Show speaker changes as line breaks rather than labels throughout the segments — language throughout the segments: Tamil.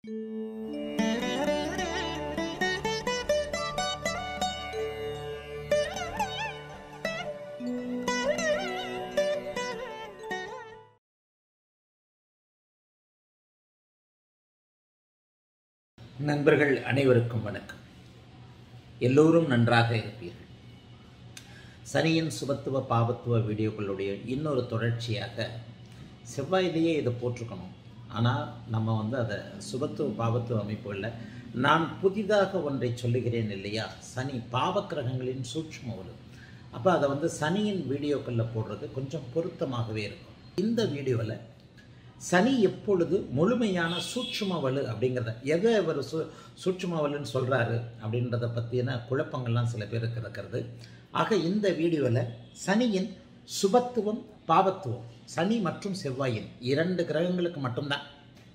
நண்பர்கள் அனைவருக்கும் வணக்கம் எல்லோரும் நன்றாக இருப்பீர்கள் சனியின் சுபத்துவ பாவத்துவ வீடியோக்களுடைய இன்னொரு தொடர்ச்சியாக செவ்வாயிலேயே இதை போட்டிருக்கணும் ஆனால் நம்ம வந்து அதை சுபத்துவ பாவத்துவ அமைப்புகளில் நான் புதிதாக ஒன்றை சொல்லுகிறேன் இல்லையா சனி பாவக்கிரகங்களின் சூட்சும வலு அப்போ அதை வந்து சனியின் வீடியோக்களில் போடுறது கொஞ்சம் பொருத்தமாகவே இருக்கும் இந்த வீடியோவில் சனி எப்பொழுது முழுமையான சூட்சும வலு அப்படிங்கிறத எதை அவர் சு சூட்சும வலுன்னு சொல்கிறாரு அப்படின்றத பற்றின குழப்பங்கள்லாம் சில பேருக்கு இருக்கிறது ஆக இந்த வீடியோவில் சனியின் சுபத்துவம் பாவத்துவம் சனி மற்றும் செவ்வாயின் இரண்டு கிரகங்களுக்கு மட்டும்தான்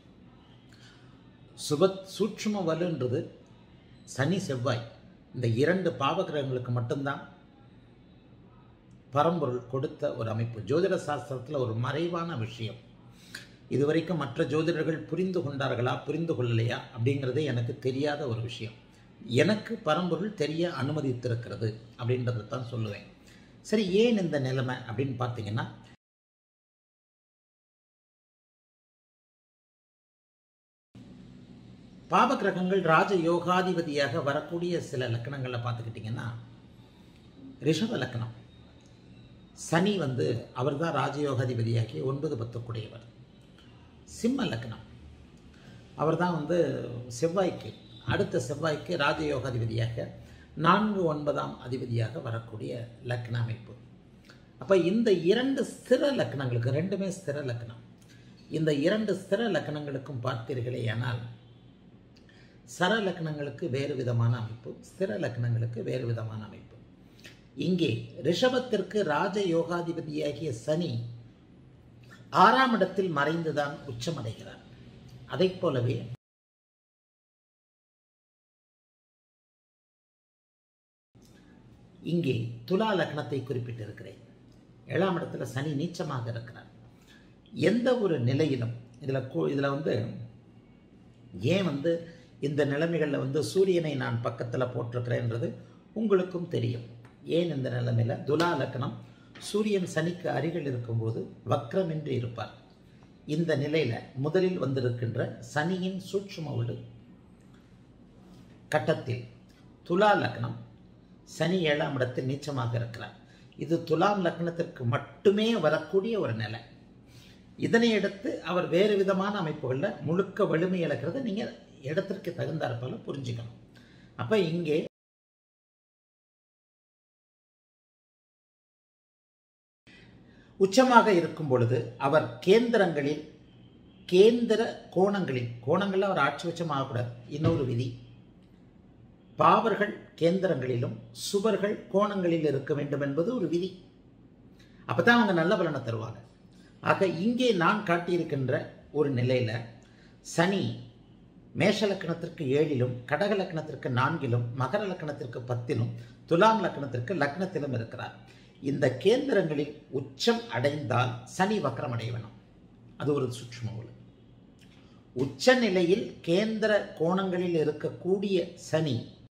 சுப சூட்சும வலுன்றது சனி செவ்வாய் இந்த இரண்டு பாவ கிரகங்களுக்கு மட்டும்தான் பரம்பொருள் கொடுத்த ஒரு அமைப்பு ஜோதிட சாஸ்திரத்தில் ஒரு மறைவான விஷயம் இதுவரைக்கும் மற்ற ஜோதிடர்கள் புரிந்து கொண்டார்களா புரிந்து கொள்ளலையா அப்படிங்கிறதே எனக்கு தெரியாத ஒரு விஷயம் எனக்கு பரம்பொருள் தெரிய அனுமதித்திருக்கிறது அப்படின்றத தான் சொல்லுவேன் சரி ஏன் இந்த நிலைமை அப்படின்னு பார்த்தீங்கன்னா பாப கிரகங்கள் ராஜ யோகாதிபதியாக வரக்கூடிய சில லக்கணங்களில் பார்த்துக்கிட்டிங்கன்னா ரிஷப லக்கணம் சனி வந்து அவர் தான் ராஜயோகாதிபதியாகி ஒன்பது பத்துக்குடையவர் சிம்ம லக்னம் அவர் தான் வந்து செவ்வாய்க்கு அடுத்த செவ்வாய்க்கு ராஜயோகாதிபதியாக நான்கு ஒன்பதாம் அதிபதியாக வரக்கூடிய லக்ன அமைப்பு அப்போ இந்த இரண்டு ஸ்திர லக்னங்களுக்கு ரெண்டுமே ஸ்திர லக்னம் இந்த இரண்டு ஸ்திர லக்னங்களுக்கும் பார்த்தீர்களே ஆனால் சர லக்னங்களுக்கு வேறு விதமான அமைப்பு ஸ்திர லக்னங்களுக்கு வேறு விதமான அமைப்பு இங்கே ரிஷபத்திற்கு ராஜ யோகாதிபதியாகிய சனி ஆறாம் இடத்தில் மறைந்துதான் உச்சமடைகிறார் அதை போலவே இங்கே துலா லக்னத்தை குறிப்பிட்டிருக்கிறேன் ஏழாம் இடத்துல சனி நீச்சமாக இருக்கிறார் எந்த ஒரு நிலையிலும் இதில் இதில் வந்து ஏன் வந்து இந்த நிலைமைகளில் வந்து சூரியனை நான் பக்கத்தில் போட்டிருக்கிறேன்றது உங்களுக்கும் தெரியும் ஏன் இந்த நிலைமையில் துலா லக்னம் சூரியன் சனிக்கு அருகில் இருக்கும்போது வக்ரமின்றி இருப்பார் இந்த நிலையில் முதலில் வந்திருக்கின்ற சனியின் சூட்சும விடு கட்டத்தில் துலா லக்னம் சனி ஏழாம் இடத்தில் நீச்சமாக இருக்கிறார் இது துலாம் லக்னத்திற்கு மட்டுமே வரக்கூடிய ஒரு நிலை இதனை எடுத்து அவர் வேறு விதமான அமைப்புகளில் முழுக்க வலிமை இழக்கிறத நீங்கள் இடத்திற்கு தகுந்தாற்போல புரிஞ்சுக்கணும் அப்போ இங்கே உச்சமாக இருக்கும் பொழுது அவர் கேந்திரங்களில் கேந்திர கோணங்களில் கோணங்களில் அவர் ஆட்சி உச்சமாகக்கூடாது இன்னொரு விதி பாவர்கள் கேந்திரங்களிலும் சுவர்கள் கோணங்களில் இருக்க வேண்டும் என்பது ஒரு விதி அப்போ தான் அவங்க நல்ல பலனை தருவாங்க ஆக இங்கே நான் காட்டியிருக்கின்ற ஒரு நிலையில் சனி மேஷ லக்கணத்திற்கு ஏழிலும் கடக லக்கணத்திற்கு நான்கிலும் மகர லக்கணத்திற்கு பத்திலும் துலாம் லக்கணத்திற்கு லக்னத்திலும் இருக்கிறார் இந்த கேந்திரங்களில் உச்சம் அடைந்தால் சனி வக்கரம் அடைய வேணும் அது ஒரு சூட்சும ஒளி உச்ச நிலையில் கேந்திர கோணங்களில் இருக்கக்கூடிய சனி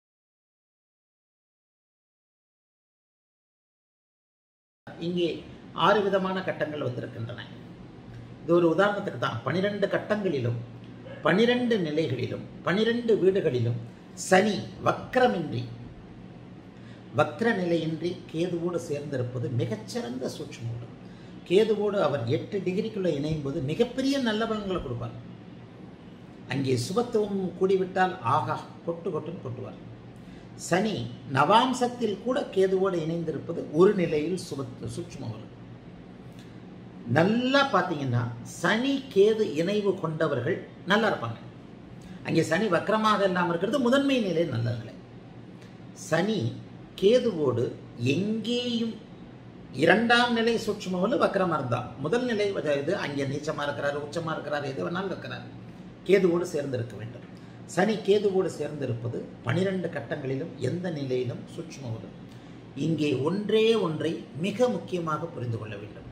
இங்கே ஆறு விதமான கட்டங்கள் வந்திருக்கின்றன இது ஒரு உதாரணத்துக்கு தான் பனிரெண்டு கட்டங்களிலும் பனிரெண்டு நிலைகளிலும் பனிரெண்டு வீடுகளிலும் சனி வக்கரமின்றி வக்ர நிலையின்றி கேதுவோடு சேர்ந்திருப்பது மிகச்சிறந்த சூட்சமோடு கேதுவோடு அவர் எட்டு டிகிரிக்குள்ளே இணையும் போது மிகப்பெரிய நல்ல பலன்களை கொடுப்பார் அங்கே சுபத்துவம் கூடிவிட்டால் ஆகா கொட்டு கொட்டுன்னு கொட்டுவார் சனி நவாம்சத்தில் கூட கேதுவோடு இணைந்திருப்பது ஒரு நிலையில் சுபத்து சூட்சமவர் நல்லா பார்த்தீங்கன்னா சனி கேது இணைவு கொண்டவர்கள் நல்லா இருப்பாங்க அங்கே சனி வக்கரமாக இல்லாமல் இருக்கிறது முதன்மை நிலை நல்ல நிலை சனி கேதுவோடு எங்கேயும் இரண்டாம் நிலை சூட்சுமவில் வக்கரமாக இருந்தால் முதல் நிலை இது அங்கே நீச்சமாக இருக்கிறார் உச்சமாக இருக்கிறார் எது வேணாலும் இருக்கிறார் கேதுவோடு சேர்ந்திருக்க வேண்டும் சனி கேதுவோடு சேர்ந்திருப்பது பனிரெண்டு கட்டங்களிலும் எந்த நிலையிலும் சூட்சுமவது இங்கே ஒன்றே ஒன்றை மிக முக்கியமாக புரிந்து கொள்ள வேண்டும்